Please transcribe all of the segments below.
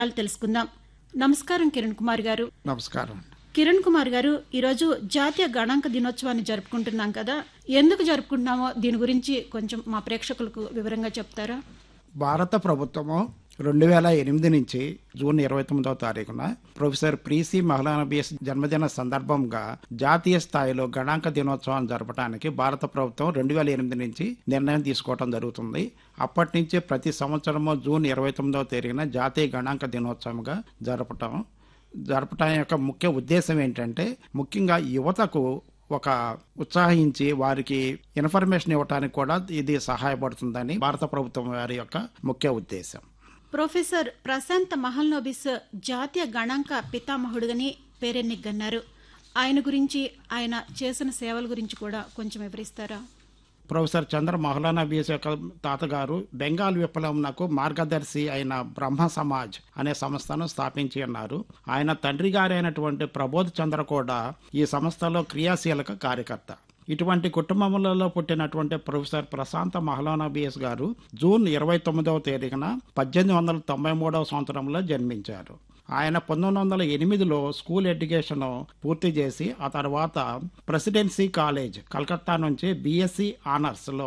వివరాలు తెలుసుకుందాం నమస్కారం కిరణ్ కుమార్ గారు నమస్కారం కిరణ్ కుమార్ గారు ఈరోజు జాతీయ గణాంక దినోత్సవాన్ని జరుపుకుంటున్నాం కదా ఎందుకు జరుపుకుంటున్నామో దీని గురించి కొంచెం మా ప్రేక్షకులకు వివరంగా చెప్తారా భారత ప్రభుత్వము రెండు వేల ఎనిమిది నుంచి జూన్ ఇరవై తొమ్మిదవ తారీఖున ప్రొఫెసర్ ప్రీసి మహలానబీస్ జన్మదిన సందర్భంగా జాతీయ స్థాయిలో గణాంక దినోత్సవం జరపడానికి భారత ప్రభుత్వం రెండు వేల ఎనిమిది నుంచి నిర్ణయం తీసుకోవడం జరుగుతుంది అప్పటి నుంచి ప్రతి సంవత్సరము జూన్ ఇరవై తొమ్మిదవ తేదీన జాతీయ గణాంక దినోత్సవంగా జరపటం జరపటం యొక్క ముఖ్య ఉద్దేశం ఏంటంటే ముఖ్యంగా యువతకు ఒక ఉత్సాహించి వారికి ఇన్ఫర్మేషన్ ఇవ్వడానికి కూడా ఇది సహాయపడుతుందని భారత ప్రభుత్వం వారి యొక్క ముఖ్య ఉద్దేశం ప్రొఫెసర్ ప్రశాంత్ మహల్నోబిస్ జాతీయ గణాంక పితామహుడుగని పేరెన్నికన్నారు ఆయన గురించి ఆయన చేసిన సేవల గురించి కూడా కొంచెం వివరిస్తారా ప్రొఫెసర్ చంద్ర మౌలానా బీఎస్ యొక్క తాతగారు బెంగాల్ విప్లవంకు మార్గదర్శి అయిన బ్రహ్మ సమాజ్ అనే సంస్థను స్థాపించి ఉన్నారు ఆయన తండ్రి గారైనటువంటి ప్రబోధ్ చంద్ర కూడా ఈ సంస్థలో క్రియాశీలక కార్యకర్త ఇటువంటి కుటుంబములలో పుట్టినటువంటి ప్రొఫెసర్ ప్రశాంత మహలానా బిఎస్ గారు జూన్ ఇరవై తొమ్మిదవ తేదీన పద్దెనిమిది వందల తొంభై మూడవ సంవత్సరంలో జన్మించారు ఆయన పంతొమ్మిది వందల ఎనిమిదిలో స్కూల్ ఎడ్యుకేషన్ పూర్తి చేసి ఆ తర్వాత ప్రెసిడెన్సీ కాలేజ్ కలకత్తా నుంచి బీఎస్సీ ఆనర్స్లో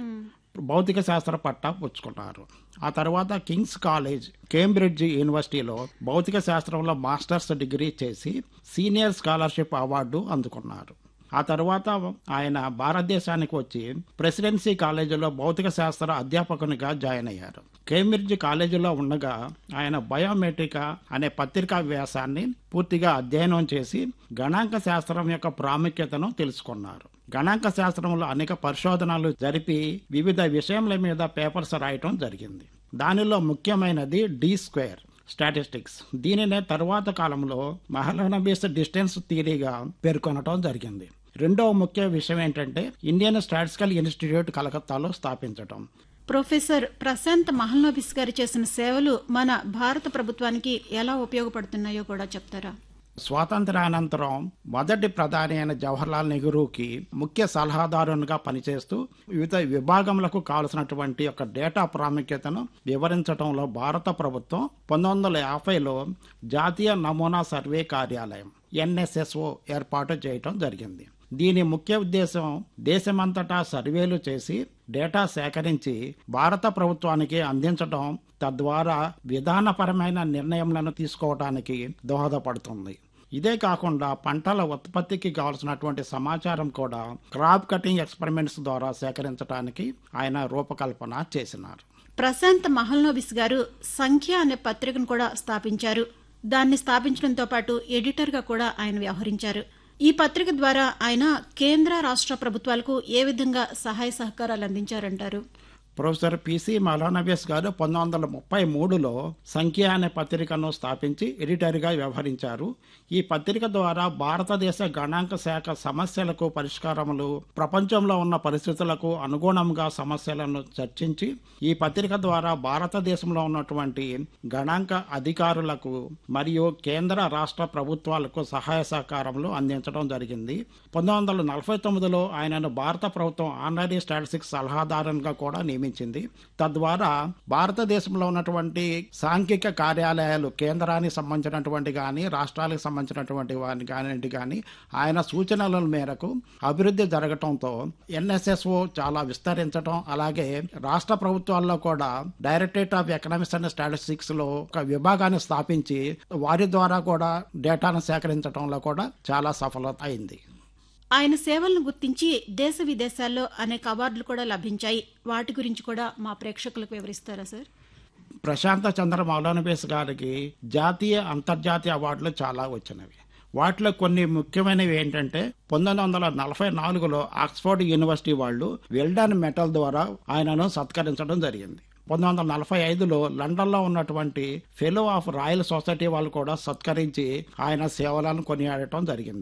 భౌతిక శాస్త్ర పట్టా పుచ్చుకున్నారు ఆ తర్వాత కింగ్స్ కాలేజ్ కేంబ్రిడ్జ్ యూనివర్సిటీలో భౌతిక శాస్త్రంలో మాస్టర్స్ డిగ్రీ చేసి సీనియర్ స్కాలర్షిప్ అవార్డు అందుకున్నారు ఆ తర్వాత ఆయన భారతదేశానికి వచ్చి ప్రెసిడెన్సీ కాలేజీలో భౌతిక శాస్త్ర అధ్యాపకునిగా జాయిన్ అయ్యారు కేంబ్రిడ్జ్ కాలేజీలో ఉండగా ఆయన బయోమెట్రికా అనే పత్రికా వ్యాసాన్ని పూర్తిగా అధ్యయనం చేసి గణాంక శాస్త్రం యొక్క ప్రాముఖ్యతను తెలుసుకున్నారు గణాంక శాస్త్రంలో అనేక పరిశోధనలు జరిపి వివిధ విషయముల మీద పేపర్స్ రాయటం జరిగింది దానిలో ముఖ్యమైనది డి స్క్వేర్ స్టాటిస్టిక్స్ దీనినే తరువాత కాలంలో మహలనబీస్ డిస్టెన్స్ థియరీగా పేర్కొనటం జరిగింది రెండవ ముఖ్య విషయం ఏంటంటే ఇండియన్ స్టాటిస్టికల్ ఇన్స్టిట్యూట్ కలకత్తాలో స్థాపించటం ప్రొఫెసర్ ప్రశాంత్ మహల్నోబిస్ గారు చేసిన సేవలు మన భారత ప్రభుత్వానికి ఎలా ఉపయోగపడుతున్నాయో కూడా చెప్తారా స్వాతంత్రానంతరం మొదటి ప్రధాని అయిన జవహర్లాల్ నెహ్రూకి ముఖ్య సలహాదారునిగా పనిచేస్తూ వివిధ విభాగములకు కావలసినటువంటి యొక్క డేటా ప్రాముఖ్యతను వివరించడంలో భారత ప్రభుత్వం పంతొమ్మిది వందల యాభైలో జాతీయ నమూనా సర్వే కార్యాలయం ఎన్ఎస్ఎస్ఓ ఏర్పాటు చేయటం జరిగింది దీని ముఖ్య ఉద్దేశం దేశమంతటా సర్వేలు చేసి డేటా సేకరించి భారత ప్రభుత్వానికి అందించడం తద్వారా విధానపరమైన నిర్ణయములను తీసుకోవడానికి దోహదపడుతుంది ఇదే కాకుండా పంటల ఉత్పత్తికి కావాల్సినటువంటి సమాచారం కూడా క్రాప్ కటింగ్ ఎక్స్పెరిమెంట్స్ ద్వారా సేకరించడానికి ఆయన రూపకల్పన చేసినారు ప్రశాంత్ మహల్నోబిస్ గారు సంఖ్య అనే పత్రికను కూడా స్థాపించారు దాన్ని స్థాపించడంతో పాటు ఎడిటర్గా కూడా ఆయన వ్యవహరించారు ఈ పత్రిక ద్వారా ఆయన కేంద్ర రాష్ట్ర ప్రభుత్వాలకు ఏ విధంగా సహాయ సహకారాలు అందించారంటారు ప్రొఫెసర్ పిసి మలానబియస్ గారు పంతొమ్మిది వందల ముప్పై మూడులో సంఖ్య అనే పత్రికను స్థాపించి ఎడిటర్గా వ్యవహరించారు ఈ పత్రిక ద్వారా భారతదేశ గణాంక శాఖ సమస్యలకు పరిష్కారములు ప్రపంచంలో ఉన్న పరిస్థితులకు అనుగుణంగా సమస్యలను చర్చించి ఈ పత్రిక ద్వారా భారతదేశంలో ఉన్నటువంటి గణాంక అధికారులకు మరియు కేంద్ర రాష్ట్ర ప్రభుత్వాలకు సహాయ సహకారములు అందించడం జరిగింది పంతొమ్మిది వందల నలభై తొమ్మిదిలో ఆయనను భారత ప్రభుత్వం ఆనరీ స్టాటిస్టిక్స్ సలహాదారునిగా కూడా నియమించింది తద్వారా భారతదేశంలో ఉన్నటువంటి సాంఘిక కార్యాలయాలు కేంద్రానికి సంబంధించినటువంటి కానీ రాష్ట్రాలకు సంబంధించినటువంటి వారిని కానివ్వండి కానీ ఆయన సూచనల మేరకు అభివృద్ధి జరగటంతో ఎన్ఎస్ఎస్ఓ చాలా విస్తరించడం అలాగే రాష్ట్ర ప్రభుత్వాల్లో కూడా directorate of economics and statistics లో ఒక విభాగాన్ని స్థాపించి వారి ద్వారా కూడా డేటాను సేకరించడంలో కూడా చాలా సఫలత అయింది ఆయన సేవలను గుర్తించి దేశ విదేశాల్లో అనేక అవార్డులు కూడా లభించాయి వాటి గురించి కూడా మా ప్రేక్షకులకు వివరిస్తారా సార్ ప్రశాంత చంద్ర మౌలానబేస్ గారికి జాతీయ అంతర్జాతీయ అవార్డులు చాలా వచ్చినవి వాటిలో కొన్ని ముఖ్యమైనవి ఏంటంటే పంతొమ్మిది వందల నలభై నాలుగులో ఆక్స్ఫర్డ్ యూనివర్సిటీ వాళ్ళు వెల్డన్ మెటల్ ద్వారా ఆయనను సత్కరించడం జరిగింది పంతొమ్మిది వందల నలభై ఐదులో లండన్లో ఉన్నటువంటి ఫెలో ఆఫ్ రాయల్ సొసైటీ వాళ్ళు కూడా సత్కరించి ఆయన సేవలను కొనియాడటం జరిగింది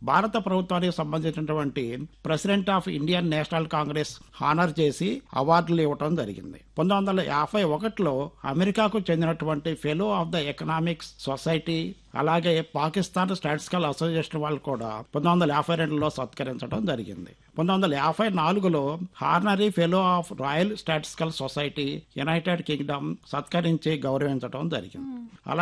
భారత ప్రభుత్వానికి సంబంధించినటువంటి president of Indian National Congress honour చేసి అవార్డులు ఇవ్వటం జరిగింది పంతొమ్మిది వందల యాభై ఒకటిలో అమెరికాకు చెందినటువంటి fellow of the economics society అలాగే పాకిస్తాన్ స్టాటిస్టికల్ అసోసియేషన్ వాళ్ళు కూడా పంతొమ్మిది వందల యాభై రెండులో సత్కరించడం జరిగింది పంతొమ్మిది వందల యాభై నాలుగులో honorary fellow of Royal Statistical Society United Kingdom సత్కరించి గౌరవించడం జరిగింది అలా